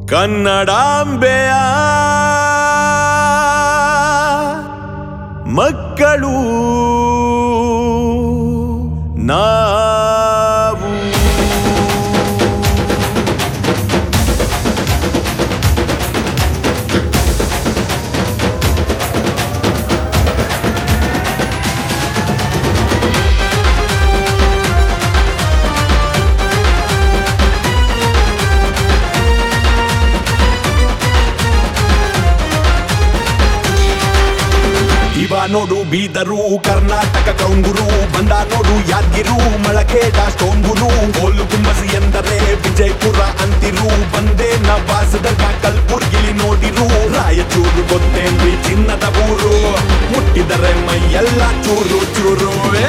ಕನ್ನಡಾಂಬೆಯ ಮಕ್ಕಳು ನಾವು ಇವ ನೋಡು ಬೀದರು ಕರ್ನಾಟಕ ಕೌಂಗುರು ಬಂದ ನೋಡು ಯಾದಗಿರು ಮಳಖೇಡ ಸ್ಟೋಂಗುರು ಗೋಲು ಗುಂಬಸಿ ಎಂದರೆ ವಿಜಯಪುರ ಅಂತಿರು ಬಂದೆ ನವಾಸದಾಗ ಕಲ್ಬುರ್ಗಿಲಿ ನೋಡಿರು ರಾಯಚೂರು ಗೊತ್ತೇನ್ರಿ ಚಿನ್ನದ ಊರು ಮುಟ್ಟಿದರೆ ಮೈಯೆಲ್ಲ ಚೂರು ಚೂರು ಏ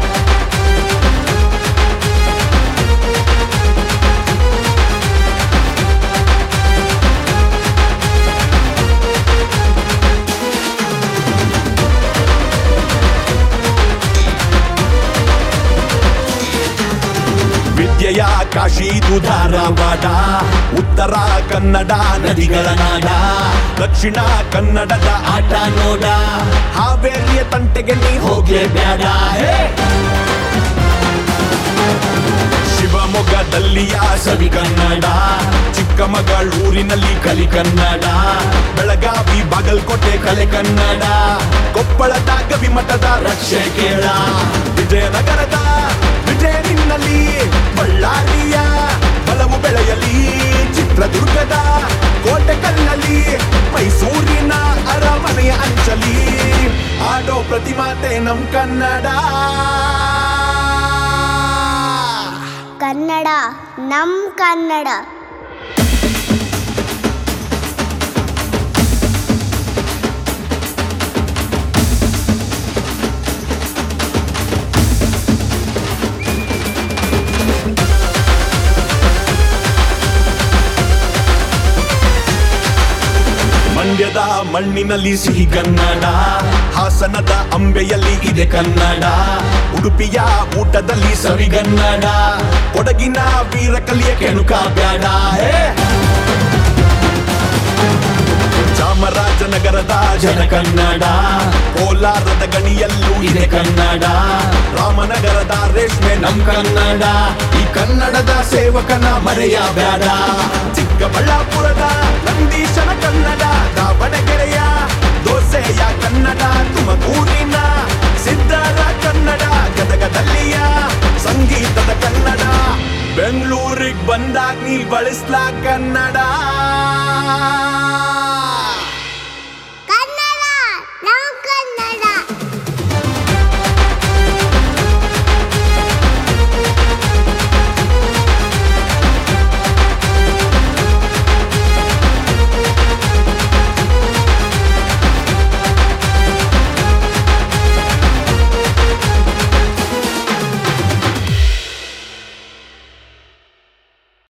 ವಿದ್ಯೆಯ ಕಾಶಿದು ಧಾರವಾಡ ಉತ್ತರ ಕನ್ನಡ ನದಿಗಳ ನಾಡ ದಕ್ಷಿಣ ಕನ್ನಡದ ಆಟ ನೋಡ ಹಾವೇರಿಯ ತಂಟೆಗೆ ನೀ ಹೋಗ್ಲೇ ಬ್ಯಾಡ ಹೇ ಶಿವಮೊಗ್ಗದಲ್ಲಿಯ ಸವಿ ಕನ್ನಡ ಚಿಕ್ಕಮಗಳೂರಿನಲ್ಲಿ ಕಲಿ ಕನ್ನಡ ಬೆಳಗಾವಿ ಬಾಗಲಕೋಟೆ ಕಲೆ ಕನ್ನಡ ಕೊಪ್ಪಳದ ಗವಿಮಠದ ರಕ್ಷೆ ಕೇಳ ವಿಜಯನಗರದ ವಿಜಯ ನಿನ್ನಲ್ಲಿ ಬಳ್ಳಾರಿಯ ಬಲವು ಬೆಳೆಯಲಿ ಚಿತ್ರದುರ್ಗದ ಕೋಟೆ ಕಲ್ಲಲ್ಲಿ ಮೈಸೂರಿನ ಅರಮನೆಯ ಅಂಚಲಿ ಆಡೋ ಪ್ರತಿಮಾತೆ ನಮ್ ಕನ್ನಡ ಕನ್ನಡ ನಮ್ ಕನ್ನಡ ಮಂಡ್ಯದ ಮಣ್ಣಿನಲ್ಲಿ ಸಿಹಿ ಕನ್ನಡ ಹಾಸನದ ಅಂಬೆಯಲ್ಲಿ ಇದೆ ಕನ್ನಡ ಉಡುಪಿಯ ಊಟದಲ್ಲಿ ಸವಿಗನ್ನಡ ಕೊಡಗಿನ ವೀರಕಲಿಯ ಕೆಣುಕ ಬ್ಯಾಡ ಹೇ ಚಾಮರಾಜನಗರದ ಜನ ಕನ್ನಡ ಕೋಲಾರದ ಗಣಿಯಲ್ಲೂ ಇದೆ ಕನ್ನಡ ರಾಮನಗರದ ರೇಷ್ಮೆ ನಮ್ ಕನ್ನಡ ಈ ಕನ್ನಡದ ಸೇವಕನ ಮರೆಯ ಬ್ಯಾಡ ಚಿಕ್ಕಬಳ್ಳಾಪುರದ ನಂದೀಶನ ಕನ್ನಡ ದಾವಣಗೆರೆಯ ದೋಸೆಯ ಕನ್ನಡ ತುಮಕೂರಿನ ಸಿದ್ಧರ ಕನ್ನಡ ಗದಗದಲ್ಲಿಯ ಸಂಗೀತದ ಕನ್ನಡ ಬೆಂಗಳೂರಿಗೆ ಬಂದಾಗ ನೀ ಬಳಸ್ಲಾ ಕನ್ನಡ